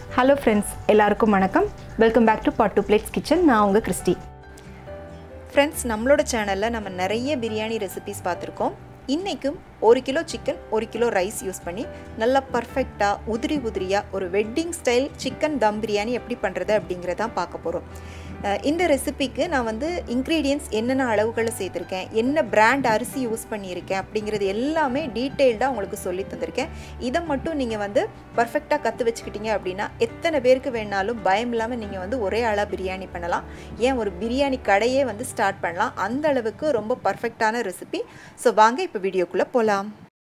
hello friends எல்லாருக்கும் வணக்கம் welcome back to pot to plates kitchen நான் உங்கள் கிறிஸ்டி ஃப்ரெண்ட்ஸ் நம்மளோட சேனலில் நம்ம நிறைய பிரியாணி ரெசிபிஸ் பார்த்துருக்கோம் இன்றைக்கும் ஒரு கிலோ சிக்கன் ஒரு கிலோ ரைஸ் யூஸ் பண்ணி நல்லா பர்ஃபெக்டாக உதிரி உதிரியாக ஒரு wedding style chicken dum biryani எப்படி பண்ணுறது அப்படிங்கிறதான் பார்க்க போகிறோம் இந்த ரெசிபிக்கு நான் வந்து இன்க்ரீடியன்ஸ் என்னென்ன அளவுகளை சேர்த்துருக்கேன் என்ன பிராண்ட் அரிசி யூஸ் பண்ணியிருக்கேன் அப்படிங்கிறது எல்லாமே டீட்டெயில்டாக உங்களுக்கு சொல்லி தந்திருக்கேன் இதை மட்டும் நீங்கள் வந்து பர்ஃபெக்டாக கற்று வச்சுக்கிட்டீங்க அப்படின்னா எத்தனை பேருக்கு வேணாலும் பயம் இல்லாமல் நீங்கள் வந்து ஒரே ஆளாக பிரியாணி பண்ணலாம் ஏன் ஒரு பிரியாணி கடையே வந்து ஸ்டார்ட் பண்ணலாம் அந்த அளவுக்கு ரொம்ப பர்ஃபெக்டான ரெசிபி ஸோ வாங்க இப்போ வீடியோக்குள்ளே போகலாம்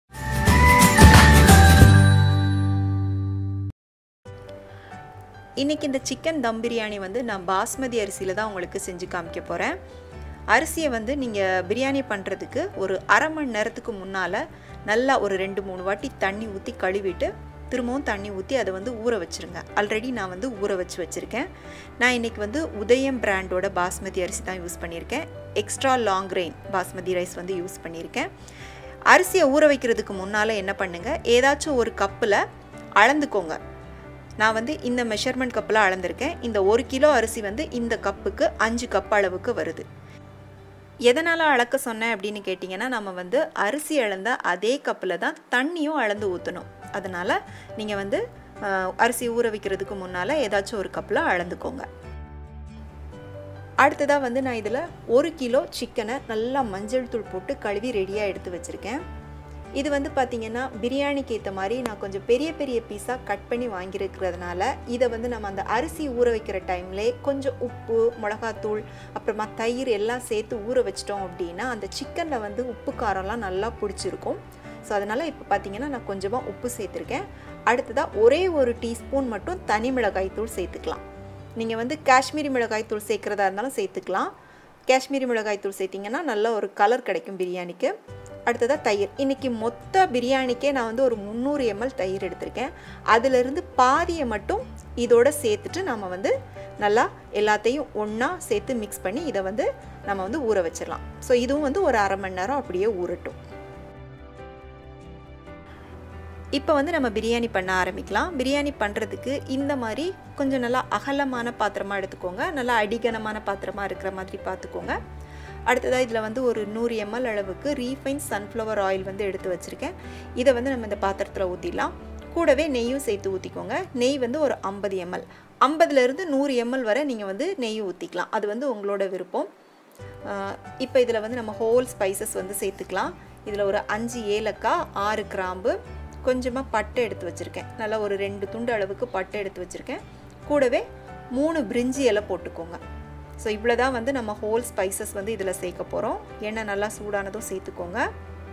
இன்றைக்கி இந்த சிக்கன் தம் பிரியாணி வந்து நான் பாஸ்மதி அரிசியில் தான் உங்களுக்கு செஞ்சு காமிக்க போகிறேன் அரிசியை வந்து நீங்கள் பிரியாணி பண்ணுறதுக்கு ஒரு அரை மணி நேரத்துக்கு முன்னால் நல்லா ஒரு ரெண்டு மூணு வாட்டி தண்ணி ஊற்றி கழுவிட்டு திரும்பவும் தண்ணி ஊற்றி அதை வந்து ஊற வச்சுருங்க ஆல்ரெடி நான் வந்து ஊற வச்சு வச்சுருக்கேன் நான் இன்றைக்கி வந்து உதயம் பிராண்டோட பாஸ்மதி அரிசி தான் யூஸ் பண்ணியிருக்கேன் extra long grain basmati rice வந்து யூஸ் பண்ணியிருக்கேன் அரிசியை ஊற வைக்கிறதுக்கு முன்னால் என்ன பண்ணுங்கள் ஏதாச்சும் ஒரு கப்பில் அளந்துக்கோங்க நான் வந்து இந்த மெஷர்மெண்ட் கப்பில் அளந்திருக்கேன் இந்த ஒரு கிலோ அரிசி வந்து இந்த கப்புக்கு அஞ்சு கப் அளவுக்கு வருது எதனால் அளக்க சொன்னேன் அப்படின்னு கேட்டிங்கன்னா நம்ம வந்து அரிசி அளந்த அதே கப்பில் தான் தண்ணியும் அளந்து ஊற்றணும் அதனால் நீங்கள் வந்து அரிசி ஊற வைக்கிறதுக்கு முன்னால் ஏதாச்சும் ஒரு கப்பில் அளந்துக்கோங்க அடுத்ததாக வந்து நான் இதில் ஒரு கிலோ சிக்கனை நல்லா மஞ்சள் தூள் போட்டு கழுவி ரெடியாக எடுத்து வச்சுருக்கேன் இது வந்து பார்த்திங்கன்னா பிரியாணிக்கு ஏற்ற மாதிரி நான் கொஞ்சம் பெரிய பெரிய பீஸாக கட் பண்ணி வாங்கியிருக்கிறதுனால இதை வந்து நம்ம அந்த அரிசி ஊற வைக்கிற டைம்லேயே கொஞ்சம் உப்பு மிளகாத்தூள் அப்புறமா தயிர் எல்லாம் சேர்த்து ஊற வச்சிட்டோம் அப்படின்னா அந்த சிக்கனில் வந்து உப்பு காரம்லாம் நல்லா பிடிச்சிருக்கும் ஸோ அதனால் இப்போ பார்த்தீங்கன்னா நான் கொஞ்சமாக உப்பு சேர்த்துருக்கேன் அடுத்ததாக ஒரே ஒரு டீஸ்பூன் மட்டும் தனி மிளகாய் தூள் சேர்த்துக்கலாம் நீங்கள் வந்து காஷ்மீரி மிளகாய் தூள் சேர்க்குறதா இருந்தாலும் சேர்த்துக்கலாம் காஷ்மீரி மிளகாய் தூள் சேர்த்திங்கன்னா நல்ல ஒரு கலர் கிடைக்கும் பிரியாணிக்கு அடுத்ததாக தயிர் இன்றைக்கி மொத்த பிரியாணிக்கே நான் வந்து ஒரு முந்நூறு எம்எல் தயிர் எடுத்திருக்கேன் அதிலிருந்து பாதியை மட்டும் இதோட சேர்த்துட்டு நம்ம வந்து நல்லா எல்லாத்தையும் ஒன்றா சேர்த்து மிக்ஸ் பண்ணி இதை வந்து நம்ம வந்து ஊற வச்சிடலாம் ஸோ இதுவும் வந்து ஒரு அரை மணி நேரம் அப்படியே ஊறட்டும் இப்போ வந்து நம்ம பிரியாணி பண்ண ஆரம்பிக்கலாம் பிரியாணி பண்ணுறதுக்கு இந்த மாதிரி கொஞ்சம் நல்லா அகலமான பாத்திரமாக எடுத்துக்கோங்க நல்லா அடிகனமான பாத்திரமாக இருக்கிற மாதிரி பார்த்துக்கோங்க அடுத்ததாக இதில் வந்து ஒரு நூறு எம்எல் அளவுக்கு ரீஃபைன் சன்ஃப்ளவர் ஆயில் வந்து எடுத்து வச்சுருக்கேன் இதை வந்து நம்ம இந்த பாத்திரத்தில் ஊற்றிடலாம் கூடவே நெய்யும் சேர்த்து ஊற்றிக்கோங்க நெய் வந்து ஒரு ஐம்பது எம்எல் ஐம்பதுலேருந்து நூறு எம்எல் வரை நீங்கள் வந்து நெய் ஊற்றிக்கலாம் அது வந்து உங்களோட விருப்பம் இப்போ இதில் வந்து நம்ம ஹோல் ஸ்பைசஸ் வந்து சேர்த்துக்கலாம் இதில் ஒரு அஞ்சு ஏலக்காய் ஆறு கிராம்பு கொஞ்சமாக பட்டை எடுத்து வச்சுருக்கேன் நல்லா ஒரு ரெண்டு துண்டு அளவுக்கு பட்டை எடுத்து வச்சுருக்கேன் கூடவே மூணு பிரிஞ்சி இலை போட்டுக்கோங்க ஸோ இவ்வளோ தான் வந்து நம்ம ஹோல் ஸ்பைசஸ் வந்து இதில் சேர்க்க போகிறோம் எண்ணெய் நல்லா சூடானதும் சேர்த்துக்கோங்க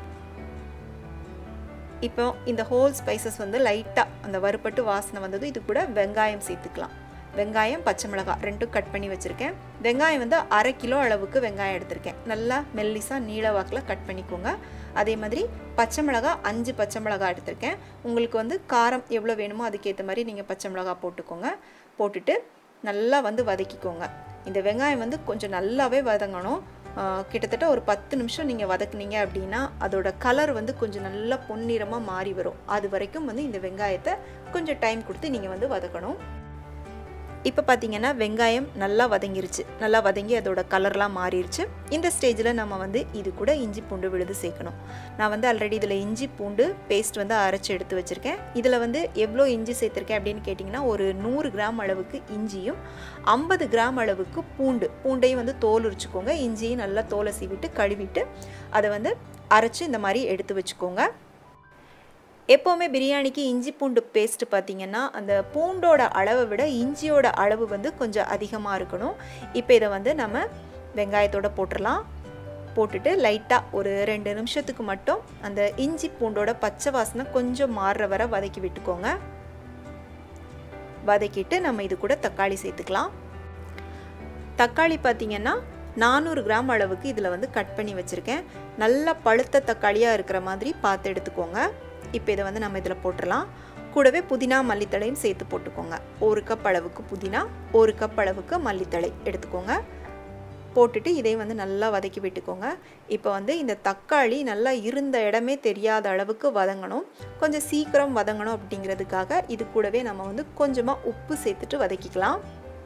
இப்போ இந்த ஹோல் ஸ்பைசஸ் வந்து லைட்டாக அந்த வறுப்பட்டு வாசனை வந்ததும் இது கூட வெங்காயம் சேர்த்துக்கலாம் வெங்காயம் பச்சை மிளகாய் ரெண்டும் கட் பண்ணி வச்சுருக்கேன் வெங்காயம் வந்து அரை கிலோ அளவுக்கு வெங்காயம் எடுத்திருக்கேன் நல்லா மெல்லிஸாக நீள வாக்கில் கட் பண்ணிக்கோங்க அதே மாதிரி பச்சை மிளகா அஞ்சு பச்சை மிளகா எடுத்திருக்கேன் உங்களுக்கு வந்து காரம் எவ்வளோ வேணுமோ அதுக்கேற்ற மாதிரி நீங்கள் பச்சை மிளகா போட்டுக்கோங்க போட்டுட்டு நல்லா வந்து வதக்கிக்கோங்க இந்த வெங்காயம் வந்து கொஞ்சம் நல்லாவே வதங்கணும் கிட்டத்தட்ட ஒரு பத்து நிமிஷம் நீங்கள் வதக்குனீங்க அப்படின்னா அதோட கலர் வந்து கொஞ்சம் நல்லா பொன்னிறமாக மாறி வரும் அது வரைக்கும் வந்து இந்த வெங்காயத்தை கொஞ்சம் டைம் கொடுத்து நீங்கள் வந்து வதக்கணும் இப்போ பார்த்தீங்கன்னா வெங்காயம் நல்லா வதங்கிருச்சு நல்லா வதங்கி அதோட கலர்லாம் மாறிடுச்சு இந்த ஸ்டேஜில் நம்ம வந்து இது கூட இஞ்சி பூண்டு விழுது சேர்க்கணும் நான் வந்து ஆல்ரெடி இதில் இஞ்சி பூண்டு பேஸ்ட் வந்து அரைச்சி எடுத்து வச்சுருக்கேன் இதில் வந்து எவ்வளோ இஞ்சி சேர்த்துருக்கேன் அப்படின்னு கேட்டிங்கன்னா ஒரு நூறு கிராம் அளவுக்கு இஞ்சியும் ஐம்பது கிராம் அளவுக்கு பூண்டு பூண்டையும் வந்து தோல் உரிச்சுக்கோங்க இஞ்சியும் நல்லா தோலை சீவிட்டு கழுவிட்டு அதை வந்து அரைச்சி இந்த மாதிரி எடுத்து வச்சுக்கோங்க எப்போவுமே பிரியாணிக்கு இஞ்சி பூண்டு பேஸ்ட்டு பார்த்திங்கன்னா அந்த பூண்டோட அளவை விட இஞ்சியோட அளவு வந்து கொஞ்சம் அதிகமாக இருக்கணும் இப்போ இதை வந்து நம்ம வெங்காயத்தோடு போட்டுடலாம் போட்டுட்டு லைட்டாக ஒரு ரெண்டு நிமிஷத்துக்கு மட்டும் அந்த இஞ்சி பூண்டோட பச்சை வாசனை கொஞ்சம் மாறுற வர வதக்கி விட்டுக்கோங்க வதக்கிட்டு நம்ம இது கூட தக்காளி சேர்த்துக்கலாம் தக்காளி பார்த்திங்கன்னா நானூறு கிராம் அளவுக்கு இதில் வந்து கட் பண்ணி வச்சுருக்கேன் நல்லா பழுத்த தக்காளியாக இருக்கிற மாதிரி பார்த்து எடுத்துக்கோங்க இப்போ இதை வந்து நம்ம இதில் போட்டுடலாம் கூடவே புதினா மல்லித்தழையும் சேர்த்து போட்டுக்கோங்க ஒரு கப் அளவுக்கு புதினா ஒரு கப் அளவுக்கு மல்லித்தழை எடுத்துக்கோங்க போட்டுட்டு இதையும் வந்து நல்லா வதக்கி விட்டுக்கோங்க இப்போ வந்து இந்த தக்காளி நல்லா இருந்த இடமே தெரியாத அளவுக்கு வதங்கணும் கொஞ்சம் சீக்கிரம் வதங்கணும் அப்படிங்கிறதுக்காக இது கூடவே நம்ம வந்து கொஞ்சமாக உப்பு சேர்த்துட்டு வதக்கிக்கலாம்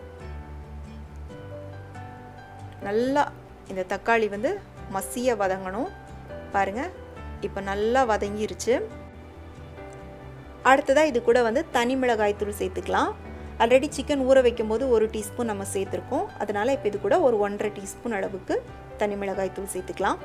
நல்லா இந்த தக்காளி வந்து மசிய வதங்கணும் பாருங்கள் இப்போ நல்லா வதங்கிருச்சு அடுத்ததாக இது கூட வந்து தனி மிளகாய் தூள் சேர்த்துக்கலாம் ஆல்ரெடி சிக்கன் ஊற வைக்கும்போது ஒரு டீஸ்பூன் நம்ம சேர்த்துருக்கோம் அதனால் இப்போ இது கூட ஒரு ஒன்றரை டீஸ்பூன் அளவுக்கு தனி மிளகாய் தூள் சேர்த்துக்கலாம்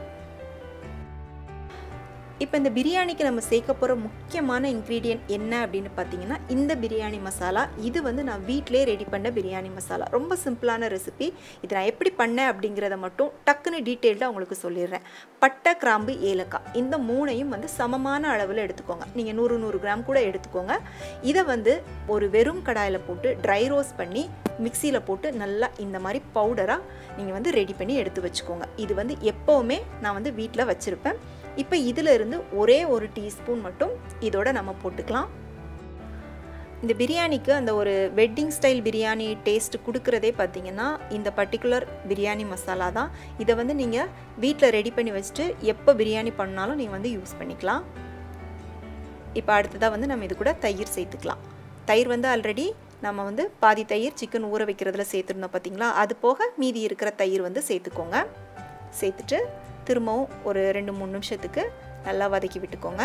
இப்போ இந்த பிரியாணிக்கு நம்ம சேர்க்க போகிற முக்கியமான இன்க்ரீடியன்ட் என்ன அப்படின்னு பார்த்தீங்கன்னா இந்த பிரியாணி மசாலா இது வந்து நான் வீட்டிலே ரெடி பண்ண பிரியாணி மசாலா ரொம்ப சிம்பிளான ரெசிபி இது நான் எப்படி பண்ணேன் அப்படிங்கிறத மட்டும் டக்குன்னு டீட்டெயில்டாக உங்களுக்கு சொல்லிடுறேன் பட்டை கிராம்பு ஏலக்காய் இந்த மூணையும் வந்து சமமான அளவில் எடுத்துக்கோங்க நீங்கள் நூறு நூறு கிராம் கூட எடுத்துக்கோங்க இதை வந்து ஒரு வெறும் கடாயில் போட்டு ட்ரை ரோஸ்ட் பண்ணி மிக்சியில் போட்டு நல்லா இந்த மாதிரி பவுடராக நீங்கள் வந்து ரெடி பண்ணி எடுத்து வச்சுக்கோங்க இது வந்து எப்போவுமே நான் வந்து வீட்டில் வச்சுருப்பேன் இப்போ இதில் இருந்து ஒரே ஒரு டீஸ்பூன் மட்டும் இதோட நம்ம போட்டுக்கலாம் இந்த பிரியாணிக்கு அந்த ஒரு வெட்டிங் ஸ்டைல் பிரியாணி டேஸ்ட் கொடுக்குறதே பார்த்தீங்கன்னா இந்த பர்டிகுலர் பிரியாணி மசாலா தான் இதை வந்து நீங்கள் வீட்டில் ரெடி பண்ணி வச்சுட்டு எப்போ பிரியாணி பண்ணாலும் நீங்கள் வந்து யூஸ் பண்ணிக்கலாம் இப்போ அடுத்ததாக வந்து நம்ம இது கூட தயிர் சேர்த்துக்கலாம் தயிர் வந்து ஆல்ரெடி நம்ம வந்து பாதி தயிர் சிக்கன் ஊற வைக்கிறதுல சேர்த்துருந்தோம் பார்த்தீங்களா அது போக மீதி இருக்கிற தயிர் வந்து சேர்த்துக்கோங்க சேர்த்துட்டு திரும்பவும் ஒரு ரெண்டு மூணு நிமிஷத்துக்கு நல்லா வதக்கி விட்டுக்கோங்க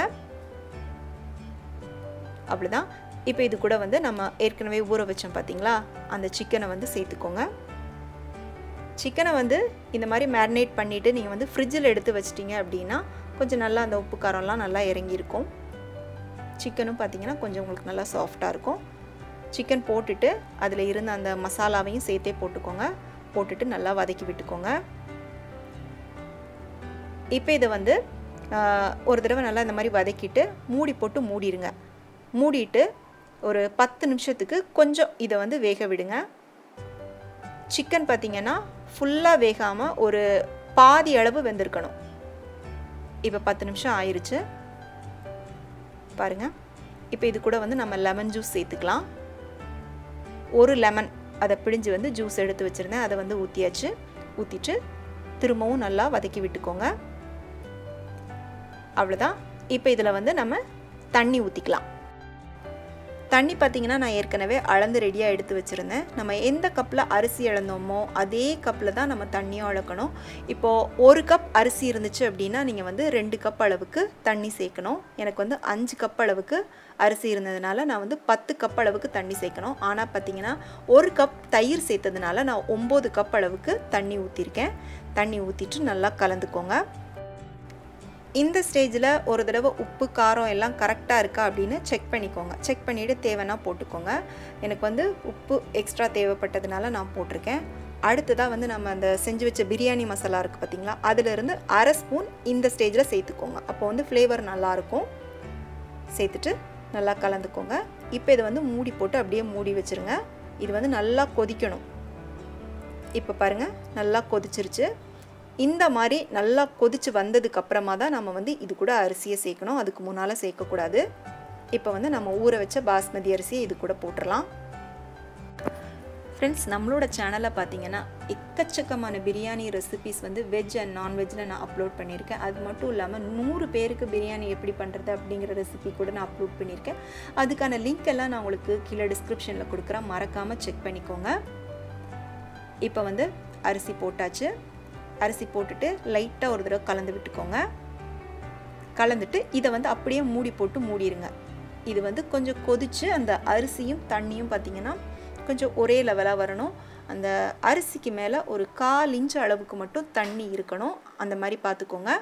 அவ்வளோதான் இப்போ இது கூட வந்து நம்ம ஏற்கனவே ஊற வச்சோம் பார்த்தீங்களா அந்த சிக்கனை வந்து சேர்த்துக்கோங்க சிக்கனை வந்து இந்த மாதிரி மேரினேட் பண்ணிவிட்டு நீங்கள் வந்து ஃப்ரிட்ஜில் எடுத்து வச்சிட்டிங்க அப்படின்னா கொஞ்சம் நல்லா அந்த உப்பு காரம்லாம் நல்லா இறங்கியிருக்கும் சிக்கனும் பார்த்தீங்கன்னா கொஞ்சம் உங்களுக்கு நல்லா சாஃப்டாக இருக்கும் சிக்கன் போட்டுட்டு அதில் இருந்த அந்த மசாலாவையும் சேர்த்தே போட்டுக்கோங்க போட்டுட்டு நல்லா வதக்கி விட்டுக்கோங்க இப்போ இதை வந்து ஒரு தடவை நல்லா இந்த மாதிரி வதக்கிட்டு மூடி போட்டு மூடிடுங்க மூடிட்டு ஒரு பத்து நிமிஷத்துக்கு கொஞ்சம் இதை வந்து வேக விடுங்க சிக்கன் பார்த்திங்கன்னா ஃபுல்லாக வேகாமல் ஒரு பாதி அளவு வெந்திருக்கணும் இப்போ பத்து நிமிஷம் ஆயிடுச்சு பாருங்கள் இப்போ இது கூட வந்து நம்ம லெமன் ஜூஸ் சேர்த்துக்கலாம் ஒரு லெமன் அதை பிழிஞ்சு வந்து ஜூஸ் எடுத்து வச்சுருந்தேன் அதை வந்து ஊற்றியாச்சு ஊற்றிட்டு திரும்பவும் நல்லா வதக்கி விட்டுக்கோங்க அவ்வளோதான் இப்போ இதில் வந்து நம்ம தண்ணி ஊற்றிக்கலாம் தண்ணி பார்த்திங்கன்னா நான் ஏற்கனவே அளந்து ரெடியாக எடுத்து வச்சுருந்தேன் நம்ம எந்த கப்பில் அரிசி இழந்தோமோ அதே கப்பில் தான் நம்ம தண்ணியும் அளக்கணும் இப்போது ஒரு கப் அரிசி இருந்துச்சு அப்படின்னா நீங்கள் வந்து ரெண்டு கப் அளவுக்கு தண்ணி சேர்க்கணும் எனக்கு வந்து அஞ்சு கப் அளவுக்கு அரிசி இருந்ததுனால நான் வந்து பத்து கப் அளவுக்கு தண்ணி சேர்க்கணும் ஆனால் பார்த்தீங்கன்னா ஒரு கப் தயிர் சேர்த்ததுனால நான் ஒம்பது கப் அளவுக்கு தண்ணி ஊற்றிருக்கேன் தண்ணி ஊற்றிட்டு நல்லா கலந்துக்கோங்க இந்த ஸ்டேஜில் ஒரு தடவை உப்பு காரம் எல்லாம் கரெக்டாக இருக்கா அப்படின்னு செக் பண்ணிக்கோங்க செக் பண்ணிவிட்டு தேவைன்னா போட்டுக்கோங்க எனக்கு வந்து உப்பு எக்ஸ்ட்ரா தேவைப்பட்டதுனால நான் போட்டிருக்கேன் அடுத்ததாக வந்து நம்ம அந்த செஞ்சு வச்ச பிரியாணி மசாலா இருக்குது பார்த்திங்களா அதிலிருந்து அரை ஸ்பூன் இந்த ஸ்டேஜில் சேர்த்துக்கோங்க அப்போ வந்து ஃப்ளேவர் நல்லாயிருக்கும் சேர்த்துட்டு நல்லா கலந்துக்கோங்க இப்போ இதை வந்து மூடி போட்டு அப்படியே மூடி வச்சுருங்க இது வந்து நல்லா கொதிக்கணும் இப்போ பாருங்கள் நல்லா கொதிச்சிருச்சு இந்த மாதிரி நல்லா கொதித்து வந்ததுக்கு அப்புறமா தான் நம்ம வந்து இது கூட அரிசியை சேர்க்கணும் அதுக்கு முன்னால் சேர்க்கக்கூடாது இப்போ வந்து நம்ம ஊற வச்ச பாஸ்மதி அரிசியை இது கூட போட்டுடலாம் ஃப்ரெண்ட்ஸ் நம்மளோட சேனலில் பார்த்தீங்கன்னா எக்கச்சக்கமான பிரியாணி ரெசிபிஸ் வந்து வெஜ் அண்ட் நான்வெஜ்ஜில் நான் அப்லோட் பண்ணியிருக்கேன் அது மட்டும் இல்லாமல் நூறு பேருக்கு பிரியாணி எப்படி பண்ணுறது அப்படிங்கிற ரெசிபி கூட நான் அப்லோட் பண்ணியிருக்கேன் அதுக்கான லிங்க் எல்லாம் நான் உங்களுக்கு கீழே டிஸ்கிரிப்ஷனில் கொடுக்குறேன் மறக்காமல் செக் பண்ணிக்கோங்க இப்போ வந்து அரிசி போட்டாச்சு அரிசி போட்டுட்டு லைட்டாக ஒரு தடவை கலந்து விட்டுக்கோங்க கலந்துட்டு இதை வந்து அப்படியே மூடி போட்டு மூடிடுங்க இது வந்து கொஞ்சம் கொதித்து அந்த அரிசியும் தண்ணியும் பார்த்திங்கன்னா கொஞ்சம் ஒரே லெவலாக வரணும் அந்த அரிசிக்கு மேலே ஒரு கால் இன்ச் அளவுக்கு மட்டும் தண்ணி இருக்கணும் அந்த மாதிரி பார்த்துக்கோங்க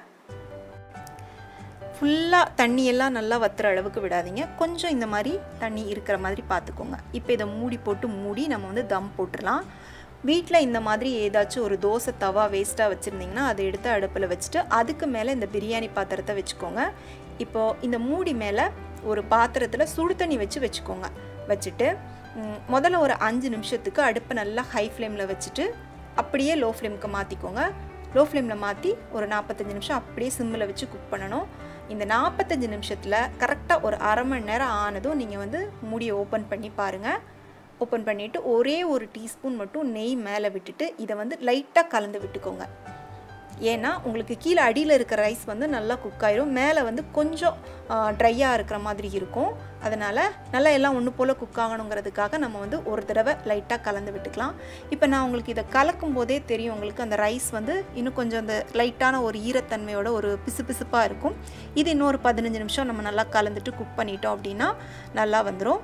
ஃபுல்லாக தண்ணியெல்லாம் நல்லா வத்துற அளவுக்கு விடாதீங்க கொஞ்சம் இந்த மாதிரி தண்ணி இருக்கிற மாதிரி பார்த்துக்கோங்க இப்போ இதை மூடி போட்டு மூடி நம்ம வந்து தம் போட்டுடலாம் வீட்டில் இந்த மாதிரி ஏதாச்சும் ஒரு தோசை தவா வேஸ்ட்டாக வச்சுருந்திங்கன்னா அதை எடுத்து அடுப்பில் வச்சுட்டு அதுக்கு மேலே இந்த பிரியாணி பாத்திரத்தை வச்சுக்கோங்க இப்போது இந்த மூடி மேலே ஒரு பாத்திரத்தில் சுடு தண்ணி வச்சு வச்சுக்கோங்க வச்சுட்டு முதல்ல ஒரு அஞ்சு நிமிஷத்துக்கு அடுப்பை நல்லா ஹை ஃப்ளேமில் வச்சுட்டு அப்படியே லோ ஃப்ளேமுக்கு மாற்றிக்கோங்க லோ ஃப்ளேமில் மாற்றி ஒரு நாற்பத்தஞ்சு நிமிஷம் அப்படியே சிம்மில் வச்சு குக் பண்ணணும் இந்த நாற்பத்தஞ்சு நிமிஷத்தில் கரெக்டாக ஒரு அரை மணி நேரம் ஆனதும் நீங்கள் வந்து மூடியை ஓப்பன் பண்ணி பாருங்கள் ஓப்பன் பண்ணிவிட்டு ஒரே ஒரு டீஸ்பூன் மட்டும் நெய் மேலே விட்டுட்டு இதை வந்து லைட்டாக கலந்து விட்டுக்கோங்க ஏன்னா உங்களுக்கு கீழே அடியில் இருக்கிற ரைஸ் வந்து நல்லா குக் ஆயிரும் மேலே வந்து கொஞ்சம் ட்ரையாக இருக்கிற மாதிரி இருக்கும் அதனால் நல்லா எல்லாம் ஒன்று போல் குக் ஆகணுங்கிறதுக்காக நம்ம வந்து ஒரு தடவை லைட்டாக கலந்து விட்டுக்கலாம் இப்போ நான் உங்களுக்கு இதை கலக்கும் போதே தெரியும் உங்களுக்கு அந்த ரைஸ் வந்து இன்னும் கொஞ்சம் அந்த லைட்டான ஒரு ஈரத்தன்மையோட ஒரு பிசு பிசுப்பாக இருக்கும் இது இன்னொரு பதினஞ்சு நிமிஷம் நம்ம நல்லா கலந்துட்டு குக் பண்ணிட்டோம் அப்படின்னா நல்லா வந்துடும்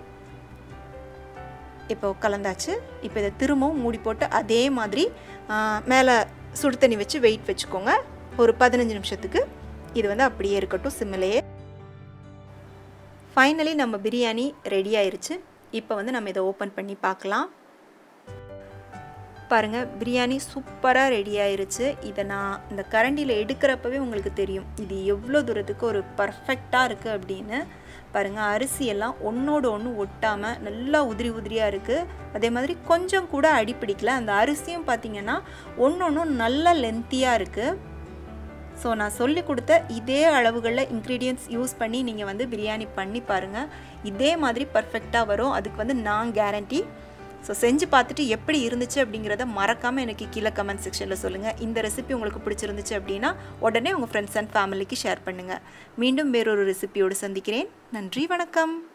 இப்போ கலந்தாச்சு இப்போ இதை திரும்பவும் மூடி போட்டு அதே மாதிரி மேலே சுடு தண்ணி வச்சு வெயிட் வச்சுக்கோங்க ஒரு பதினஞ்சு நிமிஷத்துக்கு இது வந்து அப்படியே இருக்கட்டும் சிம்மிலேயே ஃபைனலி நம்ம பிரியாணி ரெடி ஆயிருச்சு இப்போ வந்து நம்ம இதை ஓப்பன் பண்ணி பார்க்கலாம் பாருங்கள் பிரியாணி சூப்பராக ரெடி ஆயிருச்சு இதை நான் இந்த கரண்டியில் எடுக்கிறப்பவே உங்களுக்கு தெரியும் இது எவ்வளோ தூரத்துக்கு ஒரு பர்ஃபெக்டாக இருக்குது அப்படின்னு பாருங்கள் அரிசியெல்லாம் ஒன்றோடு ஒன்று ஒட்டாமல் நல்லா உதிரி உதிரியாக இருக்குது அதே மாதிரி கொஞ்சம் கூட அடிப்பிடிக்கல அந்த அரிசியும் பார்த்திங்கன்னா ஒன்று ஒன்றும் நல்ல லென்த்தியாக இருக்குது ஸோ நான் சொல்லி கொடுத்த இதே அளவுகளில் இன்க்ரீடியன்ட்ஸ் யூஸ் பண்ணி நீங்கள் வந்து பிரியாணி பண்ணி பாருங்கள் இதே மாதிரி பர்ஃபெக்டாக வரும் அதுக்கு வந்து நான் கேரண்டி ஸோ செஞ்சு பார்த்துட்டு எப்படி இருந்துச்சு அப்படிங்கிறத மறக்காமல் எனக்கு கீழே கமெண்ட் செக்ஷனில் சொல்லுங்கள் இந்த ரெசிபி உங்களுக்கு பிடிச்சிருந்துச்சு அப்படின்னா உடனே உங்கள் ஃப்ரெண்ட்ஸ் அண்ட் ஃபேமிலிக்கு ஷேர் பண்ணுங்கள் மீண்டும் வேறொரு ரெசிபியோடு சந்திக்கிறேன் நன்றி வணக்கம்